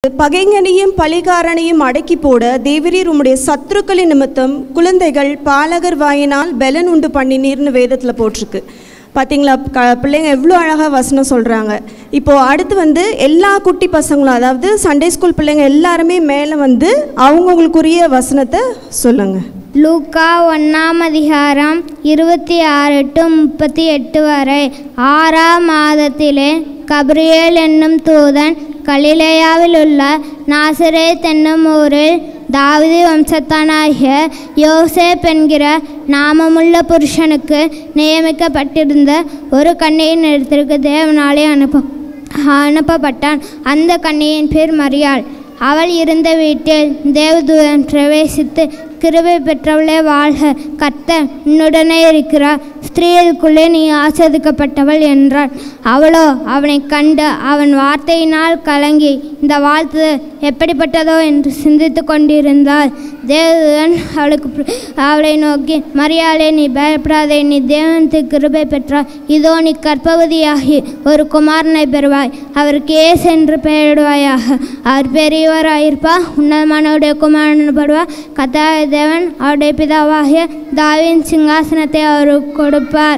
பகைஞனையும் பழிகாரனையும் அடக்கி போட தேவரீர் உம்முடைய சத்துருக்களின் நிமித்தம் குழந்தைகள் பாலகர் வாயினால் பெலன் உண்டு பண்ணினீர்னு வேதத்தில் போட்டிருக்கு பார்த்தீங்களா க பிள்ளைங்க எவ்வளோ அழகாக வசனம் சொல்கிறாங்க இப்போது அடுத்து வந்து எல்லா குட்டி பசங்களும் அதாவது சண்டே ஸ்கூல் பிள்ளைங்க எல்லாருமே மேலே வந்து அவங்கவுங்களுக்குரிய வசனத்தை சொல்லுங்கள் லூக்கா ஒன்றாம் அதிகாரம் இருபத்தி ஆறு டு முப்பத்தி எட்டு வரை ஆறாம் மாதத்திலே கப்ரியேல் என்னும் தூதன் கலிலேயாவில் உள்ள நாசரேத் என்னும் ஊரில் தாவிதி வம்சத்தானாகிய யோசேப் என்கிற நாமமுள்ள புருஷனுக்கு நியமிக்கப்பட்டிருந்த ஒரு கண்ணியின் இடத்திற்கு தேவனாலே அனுப்ப அனுப்பப்பட்டான் அந்த கண்ணியின் பேர் மரியாள் அவள் இருந்த வீட்டில் தேவதூதன் பிரவேசித்து கிருபை பெற்றவளே வாழ்க கர்த்தர் உன்னுடனே இருக்கிறார் ஸ்திரீகளுக்குள்ளே நீ ஆஸ்வதிக்கப்பட்டவள் என்றாள் அவளோ அவனை கண்டு அவன் வார்த்தையினால் கலங்கி இந்த வாழ்த்து எப்படிப்பட்டதோ என்று சிந்தித்து கொண்டிருந்தாள் தேவதூதன் அவளுக்கு பிர- அவளை நோக்கி மரியாதை நீ பயப்படாதே நீ தேவனுக்கு கிருபை பெற்றாய் இதோ நீ கர்ப்பவதியாகி ஒரு குமாரனை பெறுவாய் அவருக்கு ஏசு என்று பெயரிடுவாயாக அவர் பெரியவராயிருப்பா உன்னதமானவருடைய குமாரன் படுவார் கத்தாய தேவன் அவருடைய பிதாவாகிய தாவின் சிங்காசனத்தை அவருக்கு கொடுப்பார்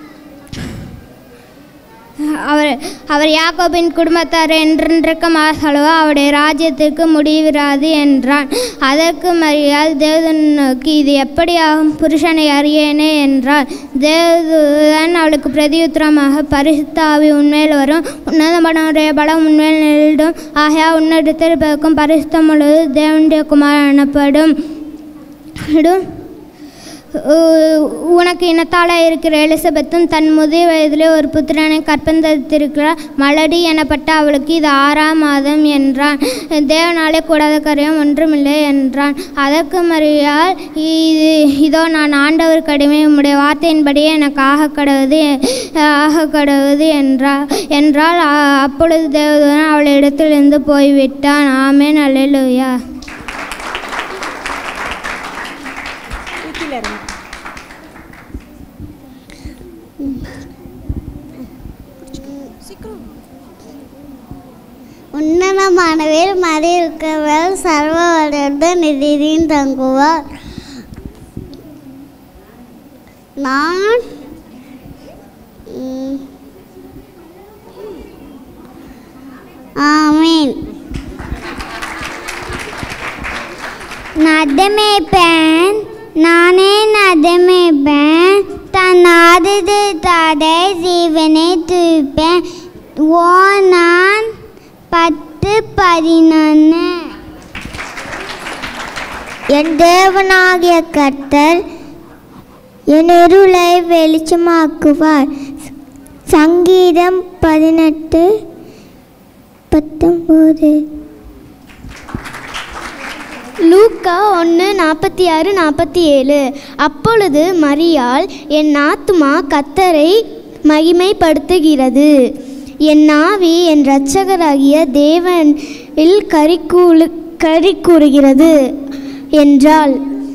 அவர் அவர் யாக்கோபின் குடும்பத்தார் என்றென்றைக்கும் ஆசலுவா அவருடைய ராஜ்யத்திற்கு முடிவிராது என்றான் அதற்கு மரியாள் தேவதன் நோக்கி இது எப்படி ஆகும் புருஷனை அறியேனே என்றாள் தேவதூதன் அவளுக்கு பிரதியுத்தரமாக பரிசுத்த ஆவி உண்மையில் வரும் உன்னதமானவருடைய பலம் உண்மையில் நில்டும் ஆகையா உன்னிடத்தில் பிறக்கும் பரிசுத்தம் முழுவது தேவனுடைய குமார் எனப்படும் இடும். உ- உனக்கு இனத்தால இருக்கிற எலிசபெத்தும் தன் முதிய வயதிலே ஒரு புத்திரனை கற்பந்தரித்திருக்கிறார் மலடி எனப்பட்ட அவளுக்கு இது ஆறாம் மாதம் என்றான் தேவனாலே கூடாத காரியம் ஒன்றுமில்லை என்றான் அதற்கு மறியால் இது இதோ நான் ஆண்டவர் கடுமை உம்முடைய வார்த்தையின்படியே எனக்கு ஆக கடவுது ஆக கடவுது என்றா என்றால் அ- அப்பொழுது தேவதூதன் அவளிடத்திலிருந்து போய்விட்டான் ஆமென் அல்லேலூயா உன்னதமானவர் மறை இருக்கிறவர் சர்வ வளர்ந்த நிதியின் தங்குவார் நான் ம், ஆமென் நதமேப்பேன் நானே நதமேப்பேன் தன் ஆதது தாதை ஜீவனை துய்ப்பேன் ஓ நான் பத்து பதினொன்று என் தேவனாகிய கர்த்தர் என் இருளை வெளிச்சமாக்குவார் சங்கீதம் பதினெட்டு பத்தொம்போது லூக்கா ஒன்று நாற்பத்தி ஆறு நாற்பத்தி ஏழு அப்பொழுது மரியாள் என் ஆத்துமா கத்தரை மகிமைப்படுத்துகிறது என் ஆவி என் இரட்சகராகிய தேவன் இல் கரிக்கூழு கறி கூறுகிறது என்றாள்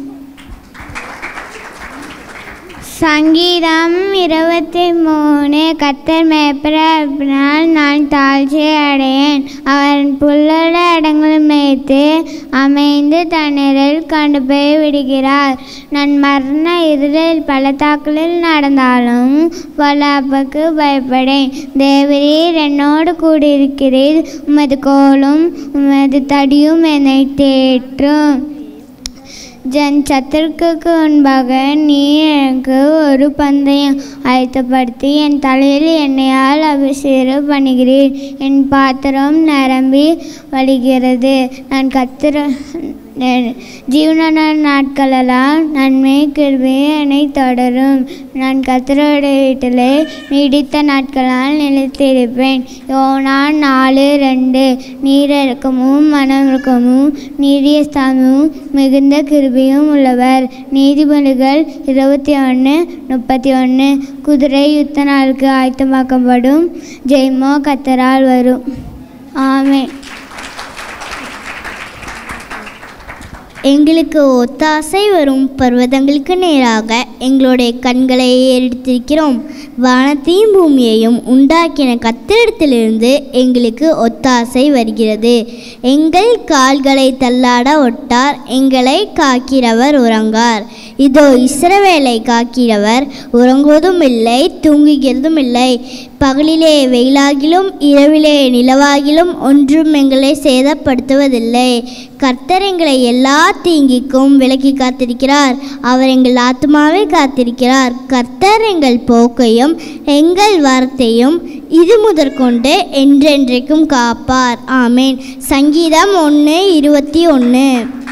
சங்கீதம் இருபத்தி மூணு கத்தர் மேய்ப்பரால் நான் தாழ்ச்சி அடையேன் அவன் புல்லுள்ள இடங்கள் மேய்த்து அமைந்து தண்ணீரில் கொண்டு போய் விடுகிறார் நான் மரண இருளில் பள்ளத்தாக்களில் நடந்தாலும் பொல்லாப்புக்கு பயப்படேன் தேவரீர் என்னோடு கூடியிருக்கிறீர் உமது கோலும் உமது தடியும் என்னை தேற்றும் ஜன் சத்துருக்குக்கு முன்பாக நீ எனக்கு ஒரு பந்தயம் ஆயத்தப்படுத்தி என் தலையில் எண்ணெயால் அபிஷேகம் பண்ணுகிறீர் என் பாத்திரம் நிரம்பி வழிகிறது நான் கத்திர ஜீவன நாட்களெல்லாம் நன்மை கிருபையை என்னை தொடரும் நான் கத்திரோடைய வீட்டிலே நீடித்த நாட்களால் நிலைத்திருப்பேன் யோனான் நாலு ரெண்டு நீரிறக்கமும் மனமிறக்கமும் நீடிய ஸ்தானமும் மிகுந்த கிருபையும் உள்ளவர் நீதிபதிகள் இருபத்தி ஒன்று முப்பத்தி ஒன்று குதிரை யுத்த நாளுக்கு ஆயத்தமாக்கப்படும் ஜெய்மோ கத்தரால் வரும் ஆமென் எங்களுக்கு ஒத்தாசை வரும் பர்வதங்களுக்கு நேராக எங்களுடைய கண்களை எடுத்திருக்கிறோம் வானத்தையும் பூமியையும் உண்டாக்கின கத்திரிடத்திலிருந்து எங்களுக்கு ஒத்தாசை வருகிறது எங்கள் கால்களை தள்ளாட ஒட்டார் எங்களை காக்கிறவர் உறங்கார் இதோ இஸ்ரவேலை காக்கிறவர் உறங்குவதும் இல்லை தூங்குகிறதும் இல்லை பகலிலே வெயிலாகிலும் இரவிலே நிலவாகிலும் ஒன்றும் எங்களை சேதப்படுத்துவதில்லை கர்த்தர் எங்களை எல்லா தீங்கிக்கும் விலக்கி காத்திருக்கிறார் அவர் எங்கள் ஆத்மாவை காத்திருக்கிறார் கர்த்தர் எங்கள் போக்கையும் எங்கள் வார்த்தையும் இது முதற்கொண்டு என்றென்றைக்கும் காப்பார் ஆமேன் சங்கீதம் ஒன்று இருபத்தி ஒன்று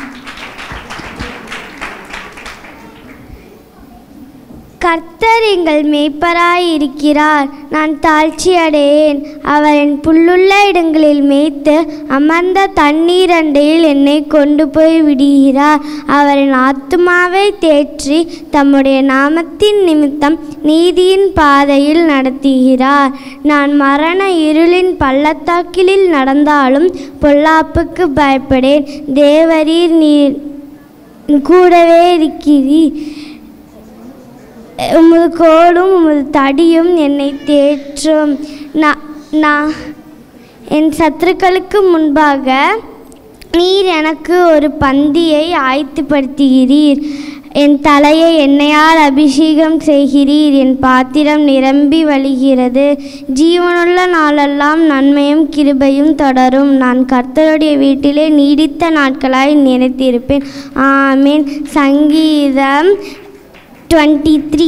கர்த்தர் எங்கள் மேய்ப்பராய் இருக்கிறார் நான் தாழ்ச்சி அடையேன் அவர் என் புல்லுள்ள இடங்களில் மேய்த்து அமர்ந்த தண்ணீர் அண்டையில் என்னை கொண்டு போய் விடுகிறார் அவர் என் ஆத்துமாவை தேற்றி தம்முடைய நாமத்தின் நிமித்தம் நீதியின் பாதையில் நடத்துகிறார் நான் மரண இருளின் பள்ளத்தாக்கிலில் நடந்தாலும் பொல்லாப்புக்கு பயப்படேன் தேவரீர் நீர் கூடவே இருக்கிறீர் உமது கோலும் உமது தடியும் என்னை தேற்றும் நான் நான் என் சத்துருக்களுக்கு முன்பாக நீர் எனக்கு ஒரு பந்தியை ஆயத்துப்படுத்துகிறீர் என் தலையை எண்ணெயால் அபிஷேகம் செய்கிறீர் என் பாத்திரம் நிரம்பி வழிகிறது ஜீவனுள்ள நாளெல்லாம் நன்மையும் கிருபையும் தொடரும் நான் கர்த்தருடைய வீட்டிலே நீடித்த நாட்களாய் நினைத்திருப்பேன் ஆமீன் சங்கீதம் டுவெண்ட்டி த்ரீ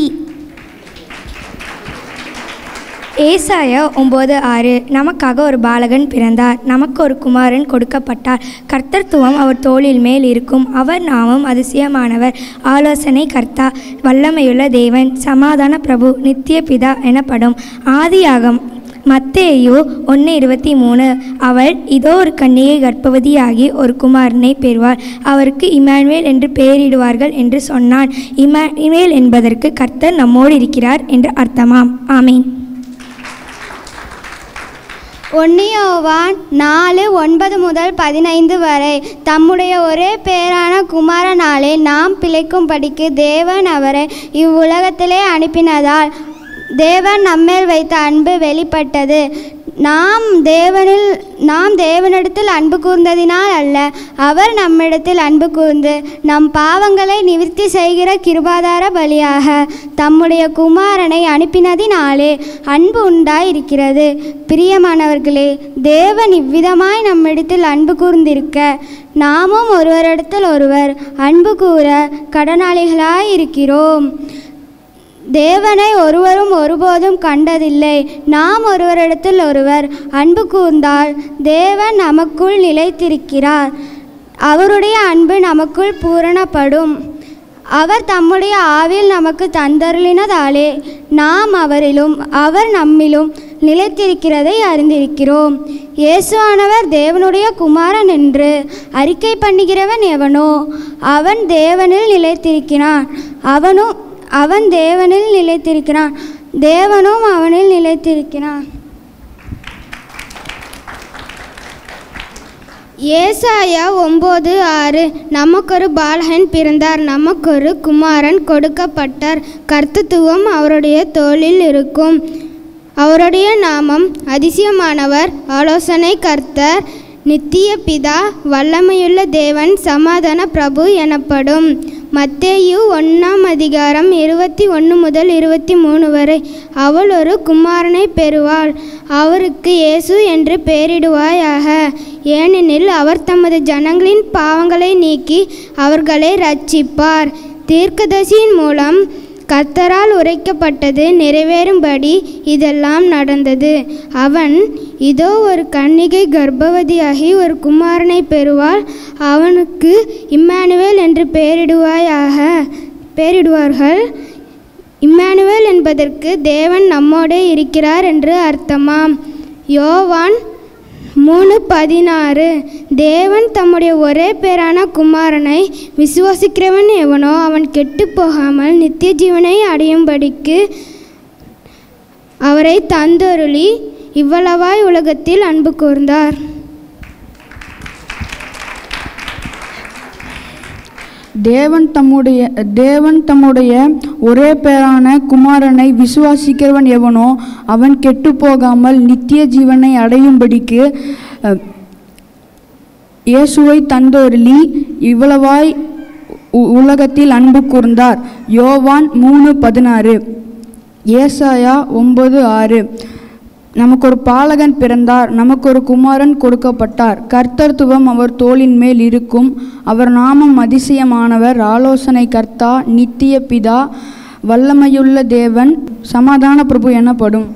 ஏசாயா ஒம்பது ஆறு நமக்காக ஒரு பாலகன் பிறந்தார் நமக்கு ஒரு குமாரன் கொடுக்கப்பட்டார் கர்த்தர்த்துவம் அவர் தோளில் மேல் இருக்கும் அவர் நாமம் அதிசயமானவர் ஆலோசனை கர்த்தா வல்லமையுள்ள தேவன் சமாதான பிரபு நித்திய பிதா எனப்படும் ஆதியாகம் மத்தேயு ஒன்று இருபத்தி மூணு அவள் இதோ ஒரு கன்னிகை கர்ப்பவதியாகி ஒரு குமாரனை பெறுவார் அவருக்கு இமானுவேல் என்று பெயரிடுவார்கள் என்று சொன்னான் இமானுவேல் என்பதற்கு கர்த்தர் நம்மோடு இருக்கிறார் என்று அர்த்தமாம் ஆமீன் ஒன்னியோவான் நாலு ஒன்பது முதல் பதினைந்து வரை தம்முடைய ஒரே பேரான குமாரனாலே நாம் பிழைக்கும்படிக்கு தேவன் அவரை இவ்வுலகத்திலே அனுப்பினதால் தேவன் நம்மேல் வைத்த அன்பு வெளிப்பட்டது நாம் தேவனில் நாம் தேவனிடத்தில் அன்பு கூர்ந்ததினால் அல்ல அவர் நம்மிடத்தில் அன்பு கூர்ந்து நம் பாவங்களை நிவர்த்தி செய்கிற கிருபாதார பலியாக தம்முடைய குமாரனை அனுப்பினதினாலே அன்பு உண்டாயிருக்கிறது பிரியமானவர்களே தேவன் இவ்விதமாய் நம்மிடத்தில் அன்பு கூர்ந்திருக்க நாமும் ஒருவரிடத்தில் ஒருவர் அன்பு கூற கடனாளிகளாய் இருக்கிறோம் தேவனை ஒருவரும் ஒருபோதும் கண்டதில்லை நாம் ஒருவரிடத்தில் ஒருவர் அன்பு கூர்ந்தால் தேவன் நமக்குள் நிலைத்திருக்கிறார் அவருடைய அன்பு நமக்குள் பூரணப்படும் அவர் தம்முடைய ஆவில் நமக்கு தந்தருளினதாலே நாம் அவரிலும் அவர் நம்மிலும் நிலைத்திருக்கிறதை அறிந்திருக்கிறோம் இயேசுவானவர் தேவனுடைய குமாரன் என்று அறிக்கை பண்ணுகிறவன் எவனோ அவன் தேவனில் நிலைத்திருக்கிறான் அவனும் அவன் தேவனில் நிலைத்திருக்கிறான் தேவனும் அவனில் நிலைத்திருக்கிறான் ஏசாயா ஒம்பது ஆறு நமக்கொரு பாலகன் பிறந்தார் நமக்கொரு குமாரன் கொடுக்கப்பட்டார் கர்த்தத்துவம் அவருடைய தோளில் இருக்கும் அவருடைய நாமம் அதிசயமானவர் ஆலோசனை கர்த்தர் நித்திய பிதா வல்லமையுள்ள தேவன் சமாதான பிரபு எனப்படும் மத்தேயு ஒன்றாம் அதிகாரம் இருபத்தி ஒன்று முதல் இருபத்தி மூணு வரை அவள் ஒரு குமாரனை பெறுவாள் அவருக்கு இயேசு என்று பெயரிடுவாயாக ஏனெனில் அவர் தமது ஜனங்களின் பாவங்களை நீக்கி அவர்களை ரட்சிப்பார் தீர்க்கதரிசியின் மூலம் கர்த்தரால் உரைக்கப்பட்டது நிறைவேறும்படி இதெல்லாம் நடந்தது அவன் இதோ ஒரு கன்னிகை கர்ப்பவதியாகி ஒரு குமாரனை பெறுவாள் அவனுக்கு இம்மானுவேல் என்று பெயரிடுவாயாக பெயரிடுவார்கள் இம்மானுவேல் என்பதற்கு தேவன் நம்மோடே இருக்கிறார் என்று அர்த்தமாம் யோவான் மூணு பதினாறு தேவன் தம்முடைய ஒரே பேரான குமாரனை விசுவாசிக்கிறவன் எவனோ அவன் கெட்டு போகாமல் நித்திய ஜீவனை அடையும்படிக்கு அவரை தந்தருளி இவ்வளவாய் உலகத்தில் அன்பு கூர்ந்தார் தேவன் தம்முடைய தேவன் தம்முடைய ஒரே பேரான குமாரனை விசுவாசிக்கிறவன் எவனோ அவன் கெட்டு போகாமல் நித்திய ஜீவனை அடையும்படிக்கு அஹ், இயேசுவை தந்தொருளி இவ்வளவாய் உ- உலகத்தில் அன்பு கூர்ந்தார் யோவான் மூணு பதினாறு ஏசாயா ஒன்பது ஆறு நமக்கு ஒரு பாலகன் பிறந்தார் நமக்கு ஒரு குமாரன் கொடுக்கப்பட்டார் கர்த்தர்த்துவம் அவர் தோளின் மேல் இருக்கும் அவர் நாமம் அதிசயமானவர் ஆலோசனை கர்த்தா நித்திய பிதா வல்லமையுள்ள தேவன் சமாதான பிரபு எனப்படும்